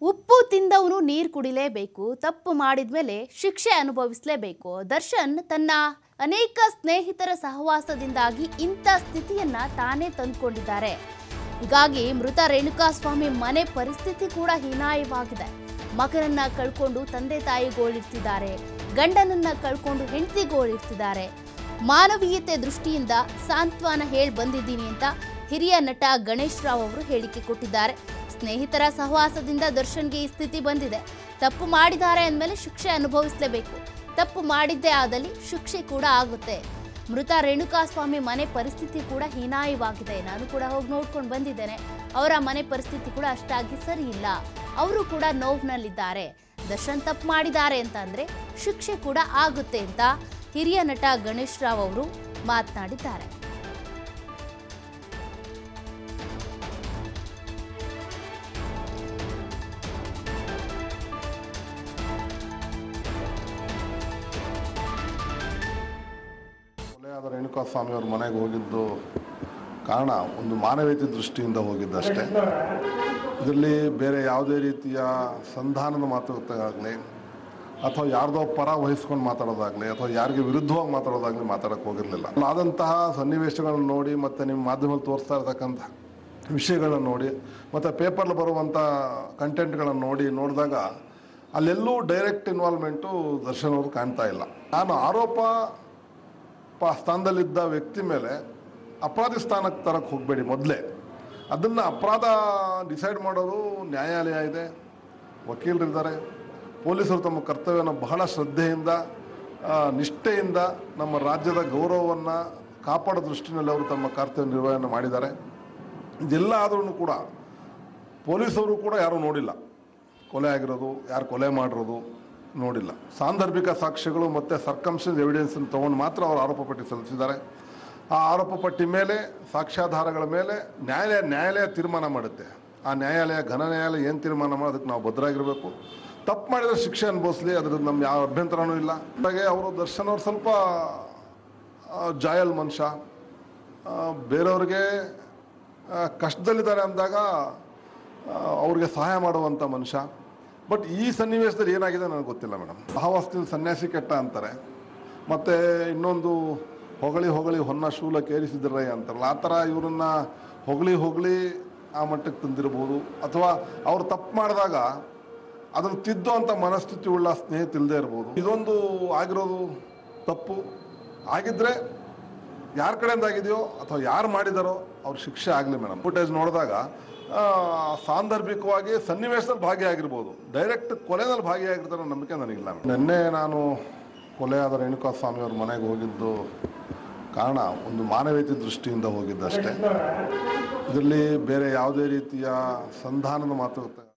ಉಪ್ಪು ತಿಂದವನು ನೀರು ಕುಡಿಲೇಬೇಕು ತಪ್ಪು ಮಾಡಿದ್ಮೇಲೆ ಶಿಕ್ಷೆ ಅನುಭವಿಸಲೇಬೇಕು ದರ್ಶನ್ ತನ್ನ ಅನೇಕ ಸ್ನೇಹಿತರ ಸಹವಾಸದಿಂದಾಗಿ ಇಂಥ ಸ್ಥಿತಿಯನ್ನ ತಾನೇ ತಂದುಕೊಂಡಿದ್ದಾರೆ ಹೀಗಾಗಿ ಮೃತ ರೇಣುಕಾಸ್ವಾಮಿ ಮನೆ ಪರಿಸ್ಥಿತಿ ಕೂಡ ಹೀನಾಯವಾಗಿದೆ ಮಗನನ್ನ ಕಳ್ಕೊಂಡು ತಂದೆ ತಾಯಿ ಗೋಳಿರ್ತಿದ್ದಾರೆ ಗಂಡನನ್ನ ಕಳ್ಕೊಂಡು ಹೆಂಡತಿ ಗೋಳಿರ್ತಿದ್ದಾರೆ ಮಾನವೀಯತೆ ದೃಷ್ಟಿಯಿಂದ ಸಾಂತ್ವನ ಹೇಳಿ ಬಂದಿದ್ದೀನಿ ಅಂತ ಹಿರಿಯ ನಟ ಗಣೇಶ್ ರಾವ್ ಅವರು ಹೇಳಿಕೆ ಕೊಟ್ಟಿದ್ದಾರೆ ಸ್ನೇಹಿತರ ಸಹವಾಸದಿಂದ ದರ್ಶನ್ಗೆ ಈ ಸ್ಥಿತಿ ಬಂದಿದೆ ತಪ್ಪು ಮಾಡಿದ್ದಾರೆ ಅಂದಮೇಲೆ ಶಿಕ್ಷೆ ಅನುಭವಿಸಲೇಬೇಕು ತಪ್ಪು ಮಾಡಿದ್ದೇ ಆದಲ್ಲಿ ಶಿಕ್ಷೆ ಕೂಡ ಆಗುತ್ತೆ ಮೃತ ರೇಣುಕಾಸ್ವಾಮಿ ಮನೆ ಪರಿಸ್ಥಿತಿ ಕೂಡ ಹೀನಾಯವಾಗಿದೆ ನಾನು ಕೂಡ ಹೋಗಿ ನೋಡ್ಕೊಂಡು ಬಂದಿದ್ದೇನೆ ಅವರ ಮನೆ ಪರಿಸ್ಥಿತಿ ಕೂಡ ಅಷ್ಟಾಗಿ ಸರಿ ಇಲ್ಲ ಅವರು ಕೂಡ ನೋವಿನಲ್ಲಿದ್ದಾರೆ ದರ್ಶನ್ ತಪ್ಪು ಮಾಡಿದ್ದಾರೆ ಅಂತ ಅಂದ್ರೆ ಶಿಕ್ಷೆ ಕೂಡ ಆಗುತ್ತೆ ಅಂತ ಹಿರಿಯ ನಟ ಗಣೇಶ್ ರಾವ್ ಅವರು ಮಾತನಾಡಿದ್ದಾರೆ ಕೊಲೆಯಾದ ರೇಣುಕಾಸ್ವಾಮಿ ಅವ್ರ ಮನೆಗೆ ಹೋಗಿದ್ದು ಕಾರಣ ಒಂದು ಮಾನವೀಯತೆ ದೃಷ್ಟಿಯಿಂದ ಹೋಗಿದ್ದಷ್ಟೇ ಇದರಲ್ಲಿ ಬೇರೆ ಯಾವುದೇ ರೀತಿಯ ಸಂಧಾನದ ಮಾತುಕತೆ ಆಗಲಿ ಅಥವಾ ಯಾರ್ದೋ ಪರ ವಹಿಸ್ಕೊಂಡು ಮಾತಾಡೋದಾಗಲಿ ಅಥವಾ ಯಾರಿಗೆ ವಿರುದ್ಧವಾಗಿ ಮಾತಾಡೋದಾಗಲಿ ಮಾತಾಡೋಕ್ಕೆ ಹೋಗಿರಲಿಲ್ಲ ಆದಂತಹ ಸನ್ನಿವೇಶಗಳನ್ನು ನೋಡಿ ಮತ್ತು ನಿಮ್ಮ ಮಾಧ್ಯಮದಲ್ಲಿ ತೋರಿಸ್ತಾ ಇರ್ತಕ್ಕಂಥ ವಿಷಯಗಳನ್ನ ನೋಡಿ ಮತ್ತು ಪೇಪರ್ಲಿ ಬರುವಂಥ ಕಂಟೆಂಟ್ಗಳನ್ನು ನೋಡಿ ನೋಡಿದಾಗ ಅಲ್ಲೆಲ್ಲೂ ಡೈರೆಕ್ಟ್ ಇನ್ವಾಲ್ವ್ಮೆಂಟು ದರ್ಶನ್ ಅವರು ಕಾಣ್ತಾ ಇಲ್ಲ ನಾನು ಆರೋಪ ಪ ಸ್ಥಾನದಲ್ಲಿದ್ದ ವ್ಯಕ್ತಿ ಮೇಲೆ ಅಪರಾಧಿ ಸ್ಥಾನಕ್ಕೆ ತರಕ್ಕೆ ಹೋಗಬೇಡಿ ಮೊದಲೇ ಅದನ್ನು ಅಪರಾಧ ಡಿಸೈಡ್ ಮಾಡೋದು ನ್ಯಾಯಾಲಯ ಇದೆ ವಕೀಲರಿದ್ದಾರೆ ಪೊಲೀಸರು ತಮ್ಮ ಕರ್ತವ್ಯನ ಬಹಳ ಶ್ರದ್ಧೆಯಿಂದ ಆ, ನಿಷ್ಠೆಯಿಂದ ನಮ್ಮ ರಾಜ್ಯದ ಗೌರವವನ್ನು ಕಾಪಾಡೋ ದೃಷ್ಟಿನಲ್ಲಿ ಅವರು ತಮ್ಮ ಕರ್ತವ್ಯ ನಿರ್ವಹಣೆ ಮಾಡಿದ್ದಾರೆ ಇದೆಲ್ಲ ಆದ್ರೂ ಕೂಡ ಪೊಲೀಸರು ಕೂಡ ಯಾರೂ ನೋಡಿಲ್ಲ ಕೊಲೆ ಆಗಿರೋದು ಯಾರು ಕೊಲೆ ಮಾಡಿರೋದು ನೋಡಿಲ್ಲ ಸಾಂದರ್ಭಿಕ ಸಾಕ್ಷ್ಯಗಳು ಮತ್ತು ಸರ್ಕಮ್ಷನ್ಸ್ ಎವಿಡೆನ್ಸನ್ನು ತೊಗೊಂಡು ಮಾತ್ರ ಅವರು ಆರೋಪ ಪಟ್ಟಿ ಸಲ್ಲಿಸಿದ್ದಾರೆ ಆ ಆರೋಪ ಪಟ್ಟಿ ಮೇಲೆ ಸಾಕ್ಷ್ಯಾಧಾರಗಳ ಮೇಲೆ ನ್ಯಾಯಾಲಯ ನ್ಯಾಯಾಲಯ ತೀರ್ಮಾನ ಮಾಡುತ್ತೆ ಆ ನ್ಯಾಯಾಲಯ ಘನ ನ್ಯಾಯಾಲಯ ಏನು ತೀರ್ಮಾನ ಮಾಡೋದಕ್ಕೆ ನಾವು ಭದ್ರಾಗಿರಬೇಕು ತಪ್ಪು ಮಾಡಿದ್ರೆ ಶಿಕ್ಷೆ ಅನುಭವಿಸ್ಲಿ ಅದ್ರದ್ದು ನಮ್ಮ ಯಾವ ಅಭ್ಯಂತರನೂ ಇಲ್ಲ ಹಾಗೆ ಅವರು ದರ್ಶನ್ ಅವ್ರು ಸ್ವಲ್ಪ ಆ, ಜಾಯಲ್ ಮನುಷ್ಯ ಆ, ಬೇರೆಯವ್ರಿಗೆ ಆ, ಕಷ್ಟದಲ್ಲಿದ್ದಾರೆ ಅಂದಾಗ ಆ, ಅವ್ರಿಗೆ ಸಹಾಯ ಮಾಡುವಂಥ ಮನುಷ್ಯ ಬಟ್ ಈ ಸನ್ನಿವೇಶದಲ್ಲಿ ಏನಾಗಿದೆ ನನಗೆ ಗೊತ್ತಿಲ್ಲ ಮೇಡಮ್ ಸಹವಾಸದಿಂದ ಸನ್ಯಾಸಿ ಕೆಟ್ಟ ಅಂತಾರೆ ಮತ್ತು ಇನ್ನೊಂದು ಹೊಗಳಿ ಹೊಗಳಿ ಹೊನ್ನ ಶೂಲ ಕೇರಿಸಿದ್ರಯ್ಯ ಅಂತಾರಲ್ಲ ಆ ಥರ ಇವರನ್ನ ಹೊಗಳಿ ಹೊಗಳಿ ಆ ಮಟ್ಟಕ್ಕೆ ತಂದಿರ್ಬೋದು ಅಥವಾ ಅವ್ರು ತಪ್ಪು ಮಾಡಿದಾಗ ಅದನ್ನು ತಿದ್ದುವಂಥ ಮನಸ್ಥಿತಿ ಉಳ್ಳ ಸ್ನೇಹಿತ ಇಲ್ಲದೆ ಇರ್ಬೋದು ಇದೊಂದು ಆಗಿರೋದು ತಪ್ಪು ಆಗಿದ್ರೆ ಯಾರ ಕಡೆಯಿಂದ ಆಗಿದೆಯೋ ಅಥವಾ ಯಾರು ಮಾಡಿದಾರೋ ಅವ್ರ ಶಿಕ್ಷೆ ಆಗಲಿ ಮೇಡಮ್ ಫುಟೇಜ್ ನೋಡಿದಾಗ ಆ, ಸಾಂದರ್ಭಿಕವಾಗಿ ಸನ್ನಿವೇಶದಲ್ಲಿ ಭಾಗಿಯಾಗಿರ್ಬೋದು ಡೈರೆಕ್ಟ್ ಕೊಲೆನಲ್ಲಿ ಭಾಗಿಯಾಗಿರ್ತಾರೆ ಅನ್ನೋ ನಂಬಿಕೆ ನನಗಿಲ್ಲ ನಿನ್ನೆ ನಾನು ಕೊಲೆಯಾದ ರೇಣುಕಾಸ್ವಾಮಿ ಅವ್ರ ಮನೆಗೆ ಹೋಗಿದ್ದು ಕಾರಣ ಒಂದು ಮಾನವೀಯತೆ ದೃಷ್ಟಿಯಿಂದ ಹೋಗಿದ್ದಷ್ಟೇ ಇದರಲ್ಲಿ ಬೇರೆ ಯಾವುದೇ ರೀತಿಯ ಸಂಧಾನದ ಮಾತುಕತೆ